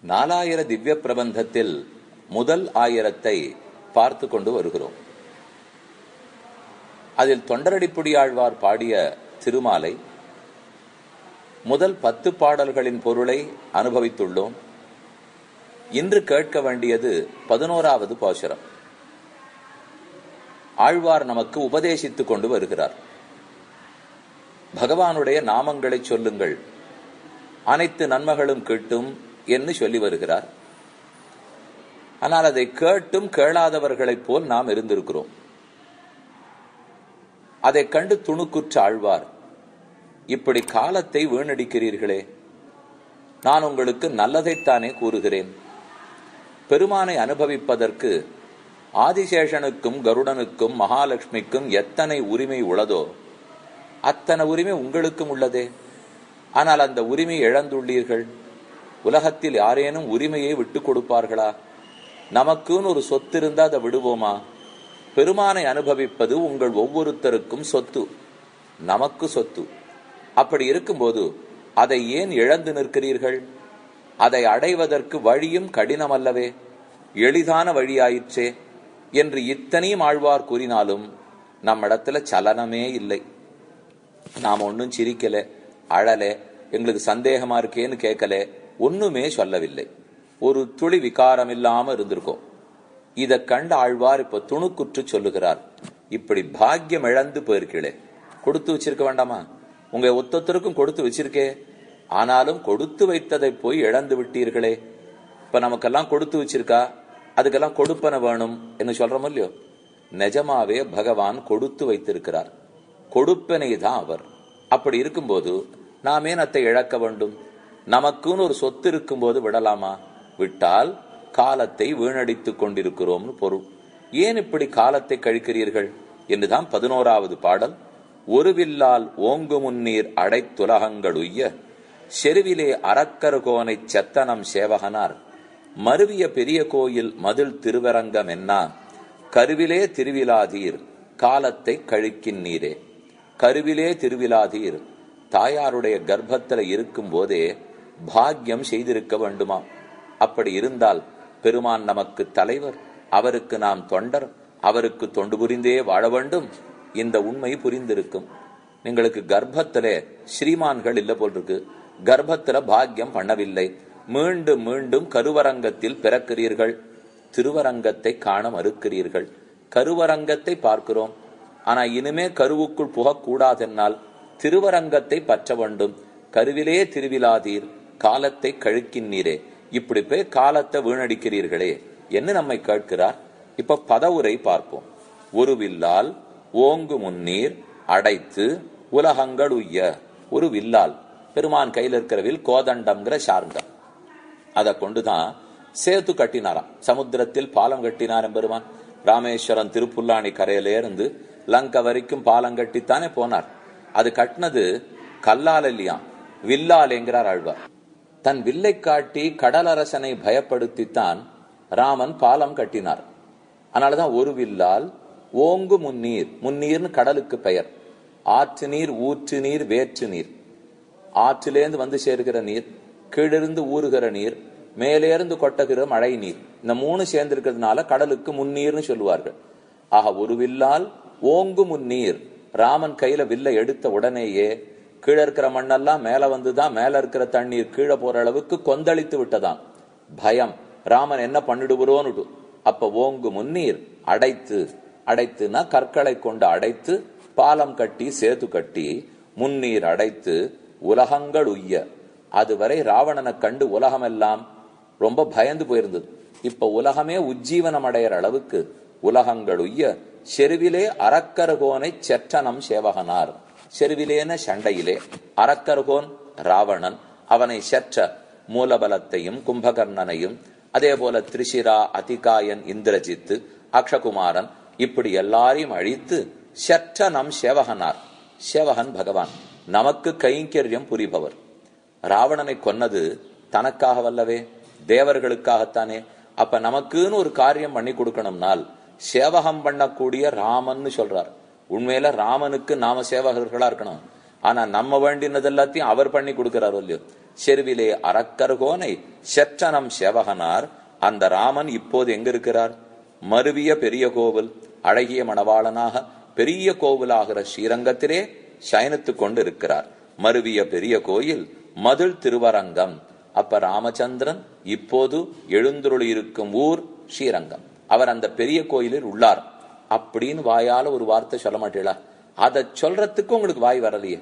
நாலாயிர திவ்ய பிரபந்தத்தில் முதல் ஆயிரத்தை பார்த்து கொண்டு வருகிறோம் அதில் தொண்டரடிப்புடியாழ்வார் பாடிய திருமாலை முதல் பத்து பாடல்களின் பொருளை அனுபவித்துள்ளோம் இன்று கேட்க வேண்டியது பதினோராவது பாசுரம் ஆழ்வார் நமக்கு உபதேசித்துக் கொண்டு வருகிறார் பகவானுடைய நாமங்களை சொல்லுங்கள் அனைத்து நன்மைகளும் கிட்டும் என்று சொல்லி வருகிறார் ஆனால் அதை கேட்டும் கேளாதவர்களைப் போல் நாம் இருந்திருக்கிறோம் அதை கண்டு துணுக்குற்ற ஆழ்வார் இப்படி காலத்தை வீணடிக்கிறீர்களே நான் உங்களுக்கு நல்லதைத்தானே கூறுகிறேன் பெருமானை அனுபவிப்பதற்கு ஆதிசேஷனுக்கும் கருடனுக்கும் மகாலட்சுமிக்கும் எத்தனை உரிமை உள்ளதோ அத்தனை உரிமை உங்களுக்கும் உள்ளதே ஆனால் அந்த உரிமை இழந்துள்ளீர்கள் உலகத்தில் யாரேனும் உரிமையை விட்டு கொடுப்பார்களா நமக்குன்னு ஒரு சொத்து இருந்தா அதை விடுவோமா பெருமானை அனுபவிப்பது உங்கள் ஒவ்வொருத்தருக்கும் சொத்து நமக்கு சொத்து அப்படி இருக்கும்போது அதை ஏன் இழந்து நிற்கிறீர்கள் அதை அடைவதற்கு வழியும் கடினம் அல்லவே எளிதான வழியாயிற்றே என்று இத்தனையும் ஆழ்வார் கூறினாலும் நம்மிடத்துல சலனமே இல்லை நாம் ஒன்னும் சிரிக்கல அழல எங்களுக்கு சந்தேகமா இருக்கேன்னு கேட்கல ஒண்ணுமே சொல்லவில்லை ஒரு துளி விகாரம் இல்லாம இருந்திருக்கோம் இத கண்ட ஆழ்வார் இப்ப துணுக்குற்று சொல்லுகிறார் இப்படி பாக்கியம் இழந்து போயிருக்கீளே கொடுத்து வச்சிருக்க வேண்டாமா உங்க ஒத்தொத்தருக்கும் கொடுத்து வச்சிருக்கே ஆனாலும் கொடுத்து வைத்ததை போய் இழந்து விட்டீர்களே இப்ப நமக்கெல்லாம் கொடுத்து வச்சிருக்கா அதுக்கெல்லாம் கொடுப்பன வேணும் என்ன சொல்றோம் இல்லையோ நிஜமாவே பகவான் கொடுத்து வைத்திருக்கிறார் கொடுப்பனை தான் அவர் அப்படி இருக்கும்போது நாம் ஏன் அத்தை இழக்க வேண்டும் நமக்குன்னு ஒரு சொத்து இருக்கும்போது விடலாமா விட்டால் காலத்தை வீணடித்துக் கொண்டிருக்கிறோம்னு பொருள் ஏன் இப்படி காலத்தை கழிக்கிறீர்கள் என்றுதான் பதினோராவது பாடல் ஒருவில்லால் ஓங்கு முன்னீர் அடைத்துலகங்களுய்ய செருவிலே அறக்கருகோனை செத்தனம் சேவகனார் மருவிய பெரிய கோயில் மதில் திருவரங்கம் என்ன கருவிலே திருவிழாதீர் காலத்தை கழிக்கின் நீரே கருவிலே திருவிழாதீர் தாயாருடைய கர்ப்பத்துல இருக்கும் போதே பாக்கியம் செய்திருக்க வேண்டுமா அப்படி இருந்தால் பெருமான் நமக்கு தலைவர் அவருக்கு நாம் தொண்டர் அவருக்கு தொண்டு புரிந்தே வாழ வேண்டும் இந்த உண்மை புரிந்திருக்கும் നിങ്ങൾക്ക് கர்ப்பத்திலே ஸ்ரீமான்கள் இல்ல போல் இருக்கு கர்ப்பத்துல பாக்கியம் பண்ணவில்லை மீண்டும் மீண்டும் கருவரங்கத்தில் பிறக்கிறீர்கள் திருவரங்கத்தை காண மறுக்கிறீர்கள் கருவரங்கத்தை பார்க்கிறோம் ஆனா இனிமே கருவுக்குள் புகக்கூடாதென்னால் திருவரங்கத்தை பற்ற வேண்டும் கருவிலே திருவிழாதீர் காலத்தை கழுக்கின்னீரே இப்படி போய் காலத்தை வீணடிக்கிறீர்களே என்று நம்மை கேட்கிறார் இப்ப பதவுரை பார்ப்போம் ஒரு வில்லால் ஓங்கு முன்னீர் அடைத்து உலகங்கள் உய்ய ஒரு வில்லால் பெருமான் கையில் இருக்கிற வில் கோதண்டம்ங்கிற சார்ந்தம் அதை கொண்டுதான் சேத்து கட்டினாராம் சமுத்திரத்தில் பாலம் கட்டினார் பெருமான் ராமேஸ்வரம் திருப்புல்லாணி கரையில இருந்து லங்க வரைக்கும் பாலம் கட்டித்தானே போனார் அது கட்டினது கல்லால் இல்லையா வில்லால் என்கிறார் ஆழ்வார் தன் வில்லை காட்டி கடலரசனை பயப்படுத்தித்தான் ராமன் பாலம் கட்டினார் அதனாலதான் ஒரு வில்லால் ஓங்கு முன்னீர் முன்னீர்னு கடலுக்கு பெயர் ஆற்று நீர் ஊற்று நீர் வேற்று நீர் ஆற்றிலேந்து வந்து சேர்கிற நீர் கீழிருந்து ஊறுகிற நீர் மேலேருந்து கொட்டுகிற மழை நீர் இந்த மூணு சேர்ந்திருக்கிறதுனால கடலுக்கு முன்னீர்னு சொல்லுவார்கள் ஆக ஒரு வில்லால் ஓங்கு முன்னீர் ராமன் கையில வில்லை எடுத்த உடனேயே கீழே இருக்கிற மண்ணெல்லாம் மேல வந்துதான் மேல இருக்கிற தண்ணீர் கீழே போற அளவுக்கு கொந்தளித்து விட்டதாம் பயம் ராமன் என்ன பண்ணிடுகிறோன்னு அப்ப ஓங்கு முன்னீர் அடைத்து அடைத்துனா கற்களை கொண்டு அடைத்து பாலம் கட்டி சேது கட்டி முன்னீர் அடைத்து உலகங்கள் உய்ய அதுவரை ராவணனை கண்டு உலகமெல்லாம் ரொம்ப பயந்து போயிருந்தது இப்ப உலகமே உஜ்ஜீவனம் அடையிற அளவுக்கு உலகங்கள் உய்ய செருவிலே அறக்கரகோனை செற்றனம் சேவகனார் செருவிலேன சண்டையிலே அறக்கரகோன் ராவணன் அவனை செற்ற மூலபலத்தையும் கும்பகர்ணனையும் அதே போல திரிசிரா அதிகாயன் இந்திரஜித்து அக்ஷகுமாரன் இப்படி எல்லாரையும் அழித்து செற்ற நம் சேவகனார் சேவகன் பகவான் நமக்கு கைங்கரியம் புரிபவர் ராவணனை கொன்னது தனக்காக வல்லவே தேவர்களுக்காகத்தானே அப்ப நமக்குன்னு ஒரு காரியம் பண்ணி கொடுக்கணும்னால் சேவகம் பண்ணக்கூடிய ராமன்னு சொல்றார் உண்மையில ராமனுக்கு நாம சேவகர்களா இருக்கணும் ஆனா நம்ம வேண்டினது எல்லாத்தையும் அவர் பண்ணி கொடுக்கிறாரோ இல்லையோ செருவிலே அரக்கர்கோனை செற்றனம் சேவகனார் அந்த ராமன் இப்போது எங்க இருக்கிறார் மருவிய பெரிய கோவில் அழகிய மணவாளனாக பெரிய கோவிலாகிற ஸ்ரீரங்கத்திலே சயனித்துக் கொண்டு இருக்கிறார் மருவிய பெரிய கோயில் மதுள் திருவரங்கம் அப்ப ராமச்சந்திரன் இப்போது எழுந்துருளி இருக்கும் ஊர் ஸ்ரீரங்கம் அவர் அந்த பெரிய கோயிலில் உள்ளார் அப்படின்னு வாயால ஒரு வார்த்தை சொல்ல மாட்டீங்களா அதை சொல்றதுக்கு உங்களுக்கு வாய் வரலையே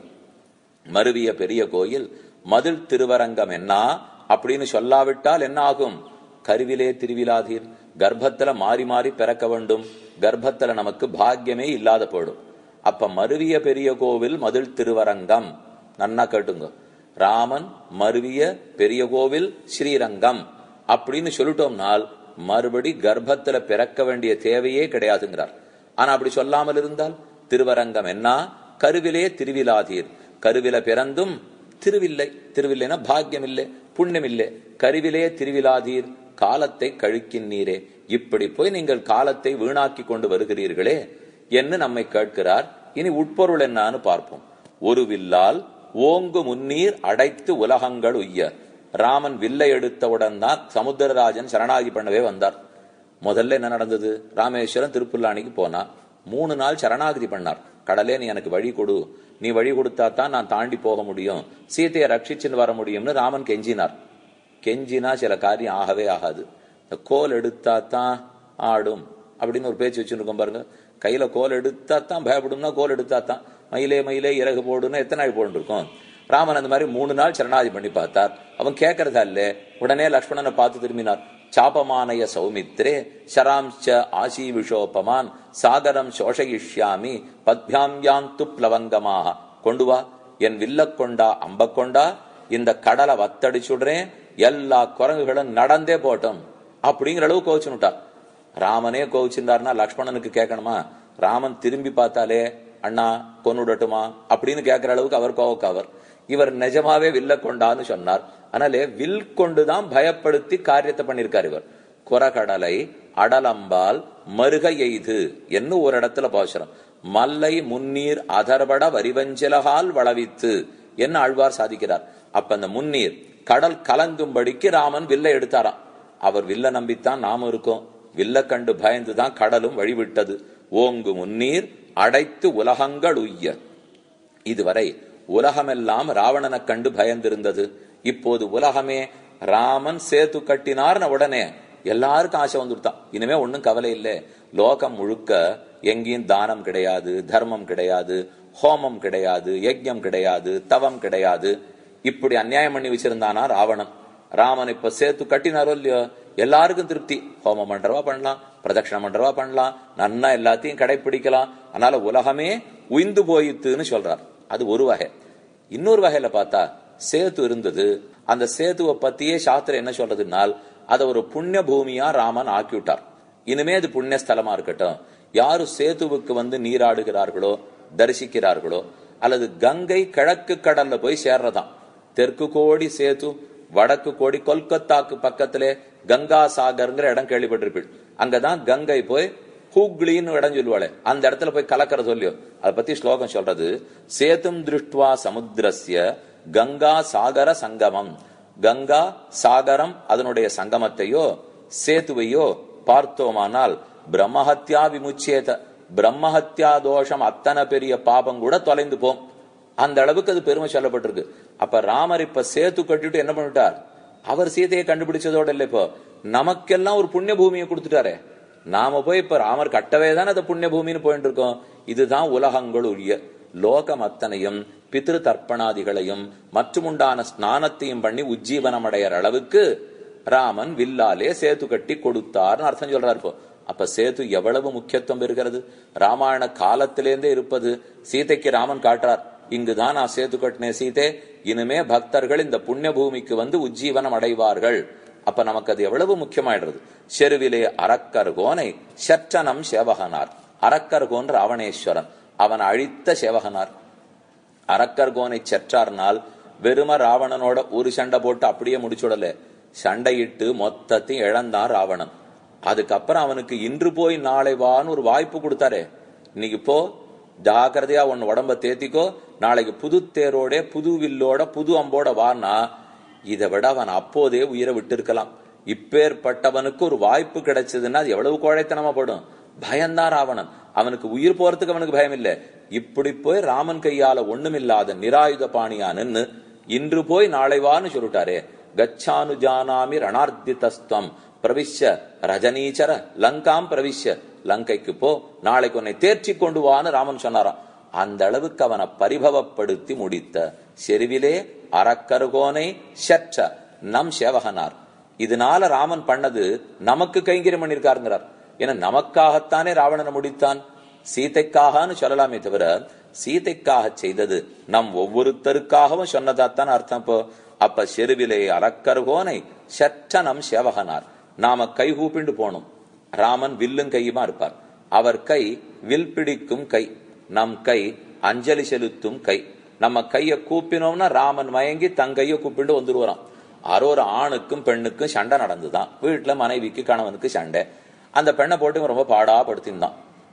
மருவிய பெரிய கோயில் மதில் திருவரங்கம் என்ன அப்படின்னு சொல்லாவிட்டால் என்ன ஆகும் கருவிலே திருவிழாதீர் கர்ப்பத்துல மாறி மாறி பிறக்க வேண்டும் கர்ப்பத்துல நமக்கு பாக்கியமே இல்லாத போடும் அப்ப மருவிய பெரிய கோவில் மதில் திருவரங்கம் நன்னா கேட்டுங்க ராமன் மருவிய பெரிய கோவில் ஸ்ரீரங்கம் அப்படின்னு சொல்லிட்டோம்னால் மறுபடி கர்ப்பத்துல பிறக்க வேண்டிய தேவையே கிடையாதுங்கிறார் ஆனா அப்படி சொல்லாமல் இருந்தால் திருவரங்கம் என்ன கருவிலே திருவிழாதீர் கருவில பிறந்தும் திருவில்லை திருவில்லைனா பாக்கியம் இல்லை புண்ணியம் இல்லை கருவிலே திருவிழாதீர் காலத்தை கழிக்கின்றீரே இப்படி போய் நீங்கள் காலத்தை வீணாக்கி கொண்டு வருகிறீர்களே என்று நம்மை கேட்கிறார் இனி உட்பொருள் என்னான்னு பார்ப்போம் ஒரு வில்லால் ஓங்கு முன்னீர் அடைத்து உலகங்கள் உய்ய ராமன் வில்லை எடுத்தவுடன் தான் சமுத்திரராஜன் சரணாகி பண்ணவே வந்தார் முதல்ல என்ன நடந்தது ராமேஸ்வரம் திருப்புல்லானிக்கு போனா மூணு நாள் சரணாகதி பண்ணார் கடலே நீ எனக்கு வழி கொடு நீ வழி கொடுத்தா தான் நான் தாண்டி போக முடியும் சீத்தையை ரட்சிச்சுன்னு வர முடியும்னு ராமன் கெஞ்சினார் கெஞ்சினா சில காரியம் ஆகவே ஆகாது இந்த கோல் எடுத்தா தான் ஆடும் அப்படின்னு ஒரு பேச்சு வச்சுருக்கோம் பாருங்க கையில கோல் எடுத்தா தான் பயப்படும்னா கோல் எடுத்தா தான் மயிலே மயிலே இறகு போடுன்னா எத்தனை நாள் போட்டுருக்கோம் ராமன் அந்த மாதிரி மூணு நாள் சரணாதி பண்ணி பார்த்தார் அவன் கேட்கறதா இல்ல உடனே லக்ஷ்மணனை பார்த்து திரும்பினார் சாபமானய சௌமித்ரே ஷராம்ச்ச ஆசி விஷோபமான் சாகரம் சோஷயிஷ்யாமி பத்யாம் துப்ளவங்கமாக கொண்டு வா என் வில்ல கொண்டா அம்ப கொண்டா இந்த கடலை வத்தடிச்சுடுறேன் எல்லா குரங்குகளும் நடந்தே போட்டோம் அப்படிங்கிற அளவு கோவிச்சுட்டார் ராமனே கோவிச்சிருந்தாருன்னா லக்ஷ்மணனுக்கு கேட்கணுமா ராமன் திரும்பி பார்த்தாலே அண்ணா கொன்னுடட்டுமா அப்படின்னு கேட்கிற அளவுக்கு அவர் கோவக்காவர் இவர் நிஜமாவே வில்ல கொண்டான்னு சொன்னார் அதனாலே வில் கொண்டுதான் பயப்படுத்தி காரியத்தை பண்ணிருக்கார் இவர் குரகடலை அடலம்பால் மருக எய்து என்ன ஒரு இடத்துல பாசுரம் மல்லை முன்னீர் அதர்வட வரிவஞ்சலகால் வளவித்து என்ன ஆழ்வார் சாதிக்கிறார் அப்ப அந்த முன்னீர் கடல் கலங்கும்படிக்கு ராமன் வில்ல எடுத்தாராம் அவர் வில்ல நம்பித்தான் நாம இருக்கோம் வில்ல கண்டு பயந்துதான் கடலும் வழிவிட்டது ஓங்கு முன்னீர் அடைத்து உலகங்கள் உய்ய இதுவரை உலகமெல்லாம் ராவணனை கண்டு பயந்திருந்தது இப்போது உலகமே ராமன் சேத்து கட்டினார்னு உடனே எல்லாருக்கும் ஆசை வந்துருத்தான் இனிமே ஒன்னும் கவலை இல்லை லோகம் முழுக்க எங்கேயும் தானம் கிடையாது தர்மம் கிடையாது ஹோமம் கிடையாது யஜ்யம் கிடையாது தவம் கிடையாது இப்படி அநியாயம் பண்ணி வச்சிருந்தானா ராவணன் ராமன் இப்ப சேத்து கட்டினாரோ இல்லையோ எல்லாருக்கும் திருப்தி ஹோமம் பண்றவா பண்ணலாம் பிரதட்சணம் பண்றவா பண்ணலாம் நன்னா எல்லாத்தையும் கடைபிடிக்கலாம் அதனால உலகமே உயிந்து போயித்துன்னு சொல்றார் அது ஒரு வகை இன்னொரு வகையில பார்த்தா சேத்து இருந்தது அந்த சேத்துவை பத்தியே சாஸ்திரம் என்ன சொல்றதுனால் அதை ஒரு புண்ணிய பூமியா ராமன் ஆக்கிவிட்டார் இனிமே அது புண்ணிய ஸ்தலமா இருக்கட்டும் யாரு சேத்துவுக்கு வந்து நீராடுகிறார்களோ தரிசிக்கிறார்களோ அல்லது கங்கை கிழக்கு கடல்ல போய் சேர்றதாம் தெற்கு கோடி சேத்து வடக்கு கோடி கொல்கத்தாக்கு பக்கத்திலே கங்கா சாகர்ங்கிற இடம் கேள்விப்பட்டிருப்பீள் அங்கதான் கங்கை போய் ஹூக்ளின்னு இடம் சொல்லுவாளே அந்த இடத்துல போய் கலக்கிற சொல்லியோ அதை பத்தி ஸ்லோகம் சொல்றது சேத்தும் திருஷ்டுவா சமுத்திரஸ்ய கங்கா சாகர சங்கமம் கங்கா சாகரம் அதனுடைய சங்கமத்தையோ சேத்துவையோ பார்த்தோமானால் பிரம்மஹத்யா விமுச்சேத பிரம்மஹத்யா தோஷம் அத்தனை பெரிய பாபம் கூட தொலைந்து போம் அந்த அளவுக்கு அது பெருமை சொல்லப்பட்டிருக்கு அப்ப ராமர் இப்ப சேத்து கட்டிட்டு என்ன பண்ணிட்டார் அவர் சீதையை கண்டுபிடிச்சதோட இல்ல இப்போ நமக்கெல்லாம் ஒரு புண்ணிய பூமியை கொடுத்துட்டாரே நாம போய் இப்ப ராமர் கட்டவே தான் அது புண்ணிய பூமின்னு போயிட்டு இருக்கோம் இதுதான் உலகங்கள் உரிய லோகம் அத்தனையும் பித்ரு தர்ப்பணாதிகளையும் மற்றுமுண்டான ஸ்நானத்தையும் பண்ணி உஜ்ஜீவனம் அடையிற அளவுக்கு ராமன் வில்லாலே சேத்து கட்டி கொடுத்தார்னு அர்த்தம் சொல்றாரு இப்போ அப்ப சேது எவ்வளவு முக்கியத்துவம் இருக்கிறது ராமாயண காலத்திலேருந்தே இருப்பது சீதைக்கு ராமன் காட்டுறார் இங்குதான் நான் சேது கட்டினேன் சீதே இனிமே பக்தர்கள் இந்த புண்ணிய பூமிக்கு வந்து உஜ்ஜீவனம் அடைவார்கள் அப்ப நமக்கு அது எவ்வளவு முக்கியமாயிடுறது செருவிலே அரக்கர் கோனை சற்றனம் சேவகனார் அரக்கர் கோன் ராவணேஸ்வரன் அவன் அழித்த சேவகனார் அரக்கர் கோனை செற்றார்னால் வெறும ராவணனோட ஒரு சண்டை போட்டு அப்படியே முடிச்சுடல சண்டையிட்டு மொத்தத்தையும் இழந்தான் ராவணன் அதுக்கப்புறம் அவனுக்கு இன்று போய் நாளை வான்னு ஒரு வாய்ப்பு கொடுத்தாரே இன்னைக்கு போ ஜாக்கிரதையா உன் உடம்ப தேத்திக்கோ நாளைக்கு புது தேரோட புது வில்லோட புது அம்போட வான்னா இதை விட அவன் அப்போதே உயிரை விட்டிருக்கலாம் இப்பேற்பட்டவனுக்கு ஒரு வாய்ப்பு கிடைச்சதுன்னா அது எவ்வளவு கோழைத்தனமா படும் பயம்தான் ராவணன் அவனுக்கு உயிர் போறதுக்கு அவனுக்கு பயம் இல்ல இப்படி போய் ராமன் கையால ஒண்ணுமில்லாத நிராயுத பாணியா நின்னு இன்று போய் நாளைவான்னு சொல்லிட்டாரே கச்சானு ஜானாமி ரணார்த்திதஸ்துவம் பிரவிஷ்ய ரஜனீச்சர லங்காம் பிரவிஷ்ய லங்கைக்கு போ நாளைக்கு உன்னை தேர்ச்சி கொண்டு வான்னு ராமன் சொன்னாராம் அந்த அளவுக்கு அவனை பரிபவப்படுத்தி முடித்த செருவிலே அறக்கருகோனை சற்ற நம் சேவகனார் இதனால ராமன் பண்ணது நமக்கு கைங்கரியம் பண்ணிருக்காருங்கிறார் ஏன்னா நமக்காகத்தானே ராவணனை முடித்தான் சீதைக்காகனு சொல்லலாமே தவிர சீதைக்காக செய்தது நம் ஒவ்வொருத்தருக்காகவும் சொன்னதாத்தான் அர்த்தம் இப்போ அப்ப செருவிலே அறக்கருகோனை சற்ற நம் சேவகனார் நாம கை கூப்பிண்டு போனோம் ராமன் வில்லும் கையுமா இருப்பார் அவர் கை வில் பிடிக்கும் கை நம் கை அஞ்சலி செலுத்தும் கை நம்ம கைய கூப்பினோம்னா ராமன் மயங்கி தன் கைய கூப்பிட்டு வந்துருவாராம் அரை ஒரு ஆணுக்கும் பெண்ணுக்கும் சண்டை நடந்துதான் வீட்டுல மனைவிக்கு கணவனுக்கு சண்டை அந்த பெண்ணை போட்டு ரொம்ப பாடா படுத்திருந்தான்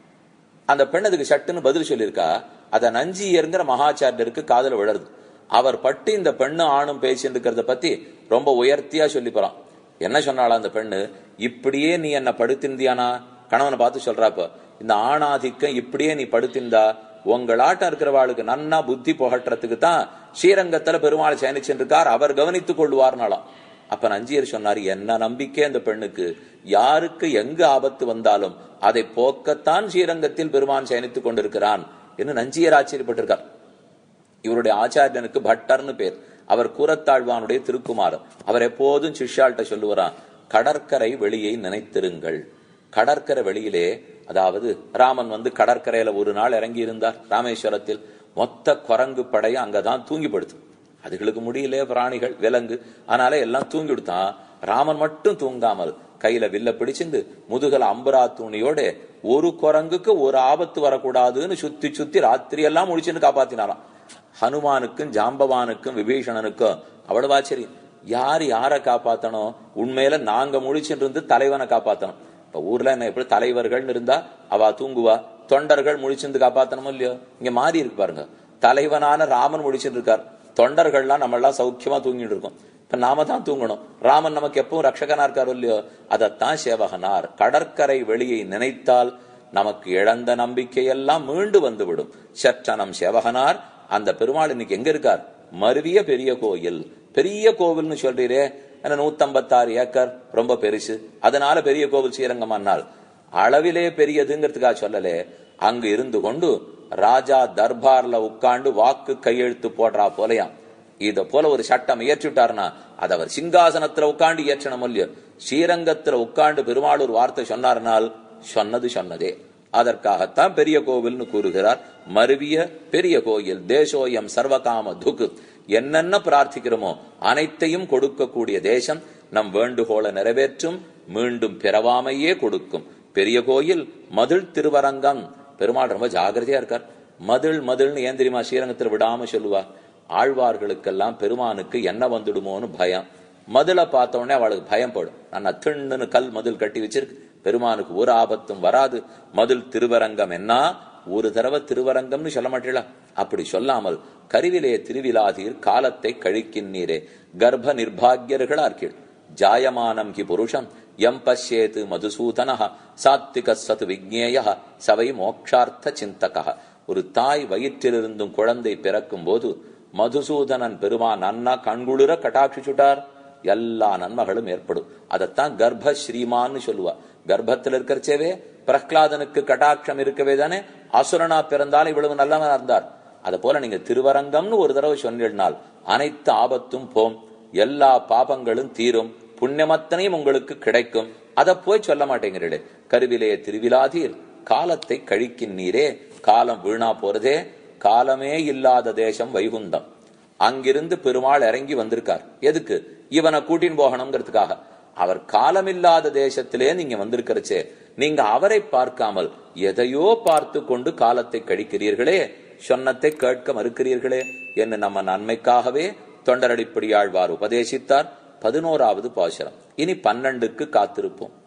அந்த பெண் அதுக்கு சட்டுன்னு பதில் சொல்லியிருக்கா அத நஞ்சியருங்கிற மகாச்சாரியருக்கு காதல விழருது அவர் பட்டு இந்த பெண்ணு ஆணும் பேசிட்டு இருக்கிறத பத்தி ரொம்ப உயர்த்தியா சொல்லி போறான் என்ன சொன்னாளா அந்த பெண்ணு இப்படியே நீ என்ன படுத்திருந்தியானா கணவனை பார்த்து சொல்றாப்ப இந்த ஆணாதிக்கம் இப்படியே நீ படுத்திருந்தா உங்களாட்டம் இருக்கிறவாளுக்கு நன்னா புத்தி புகட்டுறதுக்கு தான் ஸ்ரீரங்கத்துல பெருமாள் சயனிச்சிருக்கார் அவர் கவனித்துக் கொள்வார்னாலாம் அப்ப நஞ்சியர் சொன்னார் என்ன நம்பிக்கை அந்த பெண்ணுக்கு யாருக்கு எங்கு ஆபத்து வந்தாலும் அதை போக்கத்தான் ஸ்ரீரங்கத்தில் பெருமான் சயனித்துக் கொண்டிருக்கிறான் என்று நஞ்சியர் ஆச்சரியப்பட்டிருக்கார் இவருடைய ஆச்சாரியனுக்கு பட்டர்னு பேர் அவர் கூரத்தாழ்வானுடைய திருக்குமார் அவர் எப்போதும் சிஷ்யால்கிட்ட சொல்லுவாராம் கடற்கரை வெளியை நினைத்திருங்கள் கடற்கரை வெளியிலே அதாவது ராமன் வந்து கடற்கரையில ஒரு நாள் இறங்கி இருந்தார் ராமேஸ்வரத்தில் மொத்த குரங்கு படையும் அங்கதான் தூங்கி படுத்து அதுகளுக்கு முடியல பிராணிகள் விலங்கு அதனால எல்லாம் தூங்கி விடுத்தான் ராமன் மட்டும் தூங்காமல் கையில வில்ல பிடிச்சிருந்து முதுகல அம்பரா தூணியோட ஒரு குரங்குக்கு ஒரு ஆபத்து வரக்கூடாதுன்னு சுத்தி சுத்தி ராத்திரி எல்லாம் முடிச்சுன்னு காப்பாத்தினாராம் ஹனுமானுக்கும் ஜாம்பவானுக்கும் விபீஷணனுக்கும் அவ்வளவு ஆச்சரியம் யார் யாரை காப்பாத்தணும் உண்மையில நாங்க முழிச்சுட்டு இருந்து தலைவனை காப்பாத்தணும் இப்ப ஊர்ல என்ன எப்படி தலைவர்கள் இருந்தா அவ தூங்குவா தொண்டர்கள் முழிச்சிருந்து காப்பாத்தணுமோ இல்லையோ இங்க மாறி இருக்கு பாருங்க தலைவனான ராமன் முழிச்சுட்டு இருக்கார் தொண்டர்கள்லாம் நம்ம எல்லாம் சௌக்கியமா தூங்கிட்டு இருக்கோம் இப்ப நாம தான் தூங்கணும் ராமன் நமக்கு எப்பவும் ரட்சகனா இருக்காரோ இல்லையோ அதத்தான் சேவகனார் கடற்கரை வெளியை நினைத்தால் நமக்கு இழந்த நம்பிக்கையெல்லாம் மீண்டு வந்துவிடும் சற்றனம் சேவகனார் அந்த பெருமாள் இன்னைக்கு எங்க இருக்கார் மருவிய பெரிய கோயில் பெரிய கோவில்னு சொல்றீரே நூத்தம்பத்தாறு ஏக்கர் ரொம்ப பெருசு அதனால பெரிய கோவில் ஸ்ரீரங்கமானால் அளவிலே பெரியதுங்கிறதுக்காக சொல்லலே அங்கு இருந்து கொண்டு ராஜா தர்பார்ல உட்கார்ந்து வாக்கு கையெழுத்து போடுறா போலையாம் இத போல ஒரு சட்டம் இயற்றிட்டாருன்னா அது அவர் சிங்காசனத்துல உட்காந்து இயற்றணும் இல்லையோ ஸ்ரீரங்கத்துல உட்கார்ந்து பெருமாள் ஒரு வார்த்தை சொன்னார்னால் சொன்னது சொன்னதே அதற்காகத்தான் பெரிய கோவில்னு கூறுகிறார் மருவிய பெரிய கோயில் தேசோயம் சர்வகாம துக்கு என்னென்ன பிரார்த்திக்கிறோமோ அனைத்தையும் கொடுக்கக்கூடிய தேசம் நம் வேண்டுகோளை நிறைவேற்றும் மீண்டும் பிறவாமையே கொடுக்கும் பெரிய கோயில் மதில் திருவரங்கம் பெருமாள் ரொம்ப ஜாகிரதையா இருக்கார் மதில் மதில்னு ஏன் தெரியுமா ஸ்ரீரங்கத்தில் விடாம சொல்லுவா ஆழ்வார்களுக்கெல்லாம் பெருமானுக்கு என்ன வந்துடுமோன்னு பயம் மதுளை பார்த்த உடனே அவளுக்கு பயம் படும் நான் திண்ணுன்னு கல் மதில் கட்டி வச்சிருக்கு பெருமானுக்கு ஒரு ஆபத்தும் வராது மதில் திருவரங்கம் என்ன ஒரு தடவை திருவரங்கம்னு சொல்ல மாட்டீங்களா அப்படி சொல்லாமல் கருவிலே திருவிழாதீர் காலத்தை கழிக்கின்றீரே கர்ப்ப நிர்பாகியர்களா இருக்கீள் ஜாயமானம் கி புருஷம் எம் பஷ்யேத்து மதுசூதன சாத்விக சது விக்னேய சவை மோக்ஷார்த்த சிந்தக ஒரு தாய் வயிற்றிலிருந்தும் குழந்தை பிறக்கும் போது மதுசூதனன் பெருமான் நன்னா கண்குளிர கட்டாட்சிச்சுட்டார் எல்லா நன்மைகளும் ஏற்படும் அதத்தான் கர்ப்ப ஸ்ரீமான்னு சொல்லுவா கர்ப்பத்தில் இருக்கிறச்சேவே பிரஹ்லாதனுக்கு கட்டாட்சம் இருக்கவே தானே அசுரனா பிறந்தாலும் இவ்வளவு நல்லவனா இருந்தார் அத போல நீங்க திருவரங்கம்னு ஒரு தடவை சொன்னால் அனைத்து ஆபத்தும் போம் எல்லா பாபங்களும் தீரும் புண்ணியமத்தனையும் உங்களுக்கு கிடைக்கும் அத போய் சொல்ல மாட்டேங்கிறீடு கருவிலே திருவிழாதீர் காலத்தை கழிக்கின்றீரே காலம் வீணா போறதே காலமே இல்லாத தேசம் வைகுந்தம் அங்கிருந்து பெருமாள் இறங்கி வந்திருக்கார் எதுக்கு இவனை கூட்டின் போகணுங்கிறதுக்காக அவர் காலமில்லாத தேசத்திலே நீங்க வந்திருக்கிறச்சே நீங்க அவரை பார்க்காமல் எதையோ பார்த்து கொண்டு காலத்தை கழிக்கிறீர்களே சொன்னத்தை கேட்க மறுக்கிறீர்களே என்று நம்ம நன்மைக்காகவே தொண்டரடிப்படியாழ்வார் உபதேசித்தார் பதினோராவது பாசுரம் இனி பன்னெண்டுக்கு காத்திருப்போம்